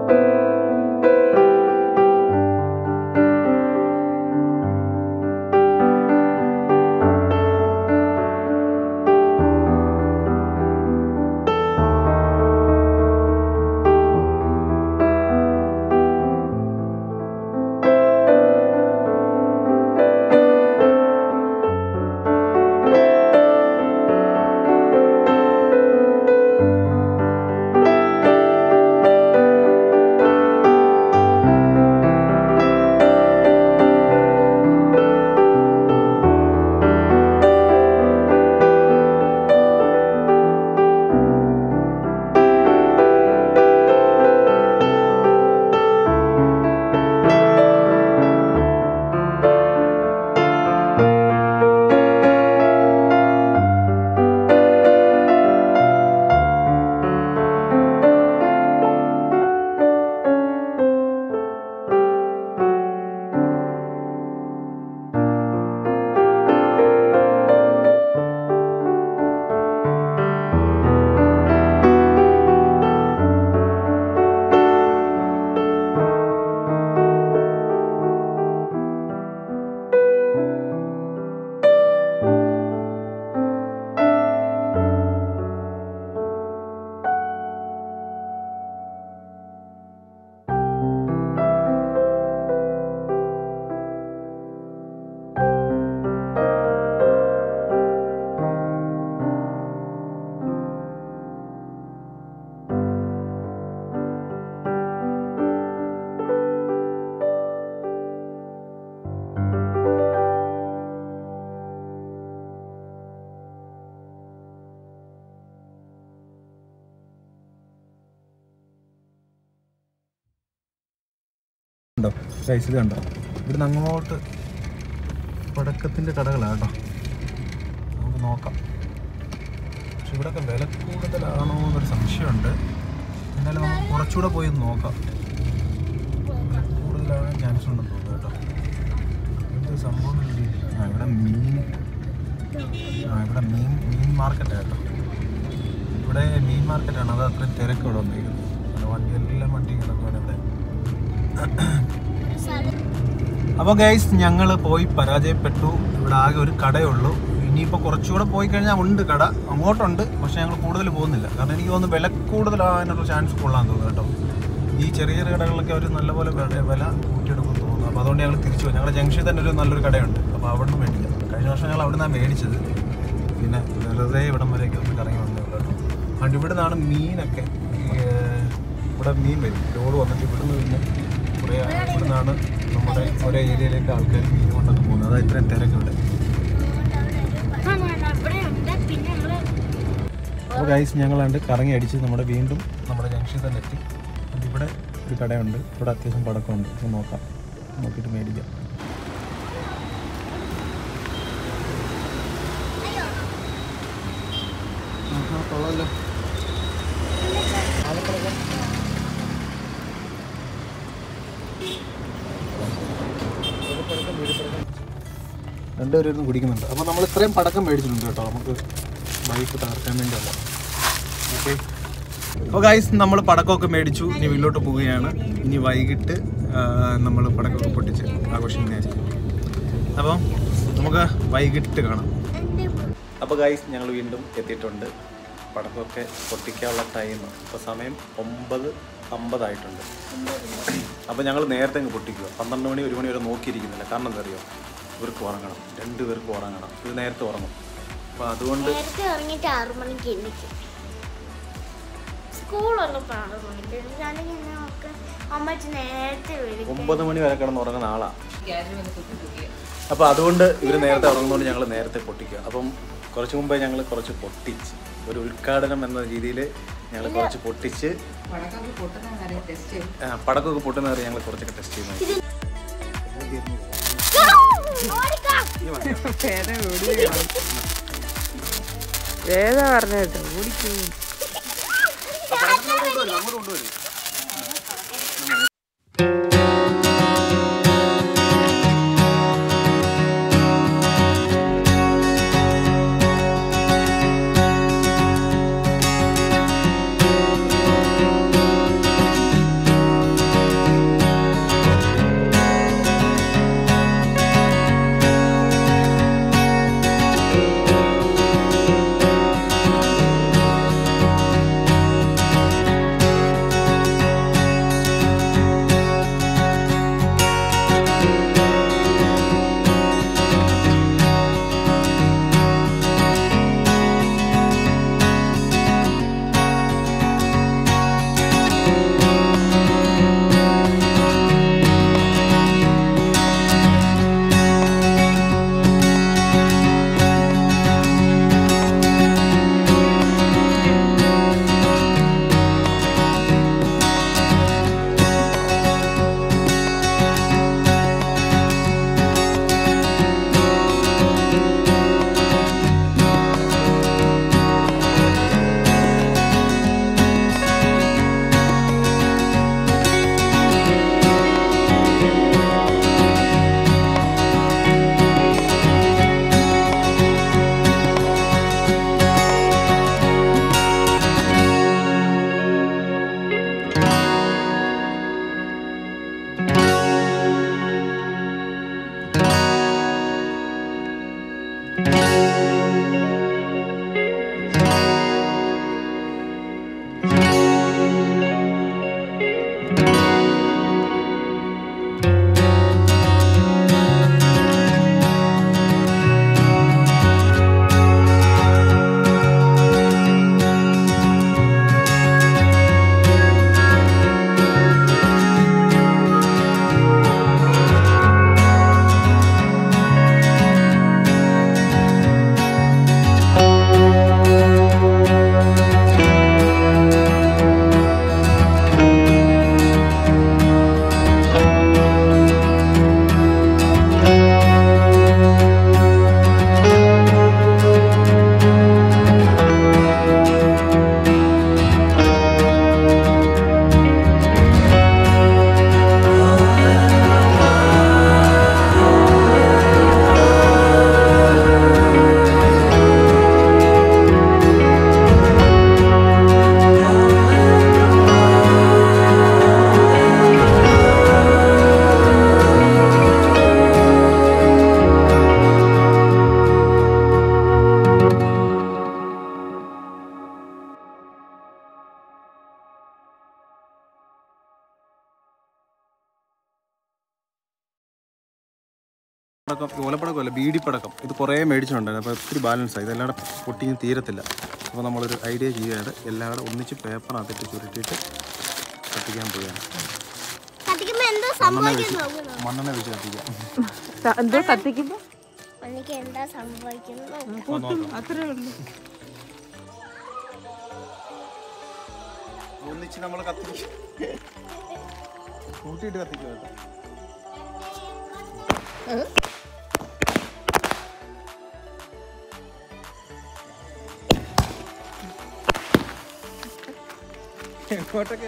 കണ്ടോ ഗൈസ് ഇത് കണ്ടോ ഇവിടുന്ന് അങ്ങോട്ട് പടക്കത്തിൻ്റെ കടകളാണ് കേട്ടോ നമുക്ക് നോക്കാം പക്ഷെ ഇവിടെയൊക്കെ വില കൂടുതലാണോ എന്നൊരു സംശയമുണ്ട് എന്നാലും നമുക്ക് കുറച്ചുകൂടെ പോയി ഒന്ന് നോക്കാം വില കൂടുതലാകാൻ ചാൻസ് ഉണ്ടെന്ന് തോന്നുന്നു കേട്ടോ എന്ത് സംഭവം എന്ന് അറിയില്ല. ആ ഇവിടെ മീൻ ആ ഇവിടെ മീൻ മീൻ മാർക്കറ്റാണ് കേട്ടോ ഇവിടെ മീൻ മാർക്കറ്റാണ് അത് അത്രയും തിരക്ക് ഇവിടെ വന്നിരിക്കുന്നത് അവിടെ വണ്ടി എല്ലാം വണ്ടി കിടക്കുകയാണ് ഇവിടെ അപ്പോൾ ഗൈസ് ഞങ്ങൾ പോയി പരാജയപ്പെട്ടു ഇവിടെ ആകെ ഒരു കടയുള്ളൂ ഇനിയിപ്പോൾ കുറച്ചുകൂടെ പോയി കഴിഞ്ഞാൽ ഉണ്ട് കട അങ്ങോട്ടുണ്ട് പക്ഷേ ഞങ്ങൾ കൂടുതൽ പോകുന്നില്ല കാരണം എനിക്ക് തോന്നുന്നു വില കൂടുതലാകാനുള്ള ചാൻസ് കൊള്ളാൻ തോന്നുന്നു കേട്ടോ ഈ ചെറിയ ചെറിയ കടകളിലൊക്കെ അവർ നല്ലപോലെ വില വില കൂട്ടിയെടുക്കും തോന്നുന്നു അപ്പോൾ അതുകൊണ്ട് ഞങ്ങൾ തിരിച്ചു പോയി ഞങ്ങളുടെ ജംഗ്ഷനിൽ തന്നെ ഒരു നല്ലൊരു കടയുണ്ട് അപ്പോൾ അവിടെ നിന്ന് മേടിക്കാം കഴിഞ്ഞ വർഷം ഞങ്ങൾ അവിടെ നിന്നാണ് മേടിച്ചത് പിന്നെ വെറുതെ ഇവിടം വരെയൊക്കെ ഒന്ന് കറങ്ങി വന്നേ ഉള്ളൂ കേട്ടോ അതുകൊണ്ട് ഇവിടെ നിന്നാണ് മീനൊക്കെ ഈ, ഏർ, ഇവിടെ മീൻ വരും ലോഡ് വന്നിട്ട് ഇവിടുന്ന് പിന്നെ കുറേ ഇവിടെ നിന്നാണ് നമ്മുടെ ഓരോ ഏരിയയിലേക്ക് ആൾക്കാർ മീൻ കൊണ്ടൊക്കെ പോകുന്നത് അതാ ഇത്രയും തിരക്ക് ഇവിടെ പിന്നെ നമ്മള് അപ്പോൾ ഗൈസ് ഞങ്ങളാണ്ട് കറങ്ങി അടിച്ച് നമ്മുടെ വീണ്ടും നമ്മുടെ ജംഗ്ഷനിൽ തന്നെ എത്തി എന്നിട്ട് ഇവിടെ ഒരു കടയുണ്ട് ഇവിടെ അത്യാവശ്യം പടക്കമുണ്ട് അപ്പോൾ നോക്കാം നോക്കിയിട്ട് മേടിക്കാം ആഹാ, കൊള്ളാമല്ലോ രണ്ടുപേരും ഇരുന്ന് കുടിക്കുന്നുണ്ട് അപ്പോൾ നമ്മൾ ഇത്രയും പടക്കം മേടിച്ചിട്ടുണ്ട് കേട്ടോ നമുക്ക് ബൈക്ക് തകർക്കാൻ വേണ്ടിയല്ല ഓക്കെ അപ്പോൾ ഗൈസ് നമ്മൾ പടക്കമൊക്കെ മേടിച്ചു ഇനി വീട്ടിലോട്ട് പോവുകയാണ് ഇനി വൈകിട്ട് നമ്മൾ പടക്കമൊക്കെ പൊട്ടിച്ച് ആഘോഷിക്കുന്നതായിരിക്കും അപ്പം നമുക്ക് വൈകിട്ട് കാണാം അപ്പോൾ ഗൈസ് ഞങ്ങൾ വീണ്ടും എത്തിയിട്ടുണ്ട് പടക്കമൊക്കെ പൊട്ടിക്കാനുള്ള ടൈം ഇപ്പോൾ സമയം ഒമ്പത് അമ്പതായിട്ടുണ്ട് അപ്പോൾ ഞങ്ങൾ നേരത്തെ അങ്ങ് പൊട്ടിക്കുക പന്ത്രണ്ട് മണി ഒരു മണി വരെ നോക്കിയിരിക്കുന്നില്ല കാരണം എന്താ അറിയോ ഇവർക്ക് ഉറങ്ങണം രണ്ട് പേർക്ക് ഉറങ്ങണം ഇത് നേരത്തെ ഉറങ്ങും അപ്പോൾ അതുകൊണ്ട് നേരത്തെ ഇറങ്ങിയിട്ട് ആറു മണിക്ക് എണ്ണിക്കും സ്കൂളുള്ളപ്പോൾ ആറു മണിക്ക് അല്ലെങ്കിൽ നമുക്ക് അമ്മച്ചി നേരത്തെ വിളിക്കും ഒമ്പത് മണി വരെ കിടന്ന് ഉറങ്ങുന്ന ആളാണ് അപ്പോൾ അതുകൊണ്ട് ഇവർ നേരത്തെ ഉറങ്ങുന്നതുകൊണ്ട് ഞങ്ങൾ നേരത്തെ പൊട്ടിക്കുക അപ്പം കുറച്ച് മുമ്പേ ഞങ്ങൾ കുറച്ച് പൊട്ടിച്ച് ഒരു ഉദ്ഘാടനം എന്ന രീതിയിൽ ഞങ്ങൾ കുറച്ച് പൊട്ടിച്ച് ആ, പടക്കമൊക്കെ പൊട്ടുന്ന വരെ ഞങ്ങൾ കുറച്ചൊക്കെ ടെസ്റ്റ് ചെയ്യുന്നു ഏതാ പറഞ്ഞത് ഓടിക്കും പടക്കം ഓലപ്പടക്കം അല്ല ബീഡിപ്പടക്കം ഇത് കുറേ മേടിച്ചിട്ടുണ്ടായിരുന്നു അപ്പോൾ ഒത്തിരി ബാലൻസ് ആയി ഇതെല്ലാം കൂടെ പൊട്ടിയും തീരത്തില്ല അപ്പോൾ നമ്മളൊരു ഐഡിയ ചെയ്യുകയാണ് എല്ലാം കൂടെ ഒന്നിച്ച് പേപ്പറിനകത്തിട്ട് ചുരുട്ടിയിട്ട് കത്തിക്കാൻ പോവുകയാണ് കത്തിക്കുമ്പോ എന്തോ മണ്ണെണ്ണ സംഭവിക്കുന്നു വെച്ച് നോക്കുന്നു മണ്ണെണ്ണ വെച്ച് കത്തിക്കാം സ- എന്തോ കത്തിക്കുമ്പോ എനിക്ക് എന്താ സംഭവിക്കുന്നു പൊട്ടും അത്രേ ഉള്ളൂ ഒന്നിച്ച് നമ്മൾ കത്തിക്കും കൂട്ടിയിട്ട് കത്തിക്കുക കേട്ടോ എങ്ങോട്ടൊക്കെ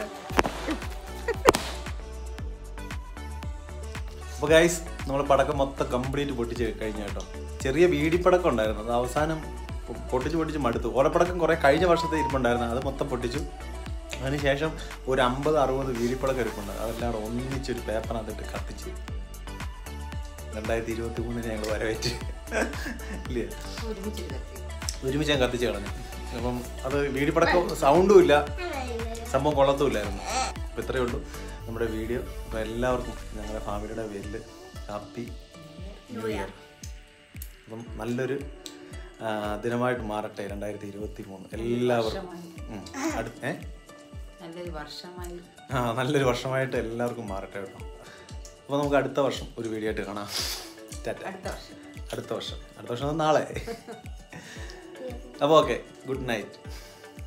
അപ്പോൾ ഗൈസ് നമ്മൾ പടക്കം മൊത്തം കംപ്ലീറ്റ് പൊട്ടിച്ച് കഴിഞ്ഞ കേട്ടോ ചെറിയ വീടിപ്പടക്കം ഉണ്ടായിരുന്നു അത് അവസാനം പൊ- പൊട്ടിച്ച് പൊട്ടിച്ച് മടുത്തു ഓലപ്പടക്കം കുറേ കഴിഞ്ഞ വർഷത്തെ ഇരിപ്പുണ്ടായിരുന്നു അത് മൊത്തം പൊട്ടിച്ചു അതിനുശേഷം ഒരു അമ്പത് അറുപത് വീടിപ്പടക്കം ഇരിപ്പുണ്ട് അതെല്ലാം കൂടെ ഒന്നിച്ചൊരു പേപ്പറിനകത്തിട്ട് കത്തിച്ച് രണ്ടായിരത്തി ഇരുപത്തി മൂന്നിന് ഞങ്ങൾ വരവേറ്റ് ഇല്ലേ ഒരുമിച്ച് ഞാൻ കത്തിച്ച് കളഞ്ഞു അപ്പം അത് വീടിപ്പടക്കം സൗണ്ടും ഇല്ല സംഭവം കൊള്ളത്തുമില്ലായിരുന്നു അപ്പോൾ ഇത്രയേ ഉള്ളൂ നമ്മുടെ വീഡിയോ അപ്പോൾ എല്ലാവർക്കും ഞങ്ങളുടെ ഫാമിലിയുടെ പേരിൽ ഹാപ്പി ന്യൂ ഇയർ അപ്പം നല്ലൊരു ആ, ദിനമായിട്ട് മാറട്ടെ രണ്ടായിരത്തി ഇരുപത്തി മൂന്ന് എല്ലാവർക്കും ഉം. അടുത്ത ഏ നല്ലൊരു വർഷമായി ആ നല്ലൊരു വർഷമായിട്ട് എല്ലാവർക്കും മാറട്ടെ കേട്ടോ അപ്പോൾ നമുക്ക് അടുത്ത വർഷം ഒരു വീഡിയോ ആയിട്ട് കാണാം ടാറ്റ അടുത്ത വർഷം അടുത്ത വർഷം അടുത്ത വർഷം നാളെ അപ്പോൾ ഓക്കെ ഗുഡ് നൈറ്റ്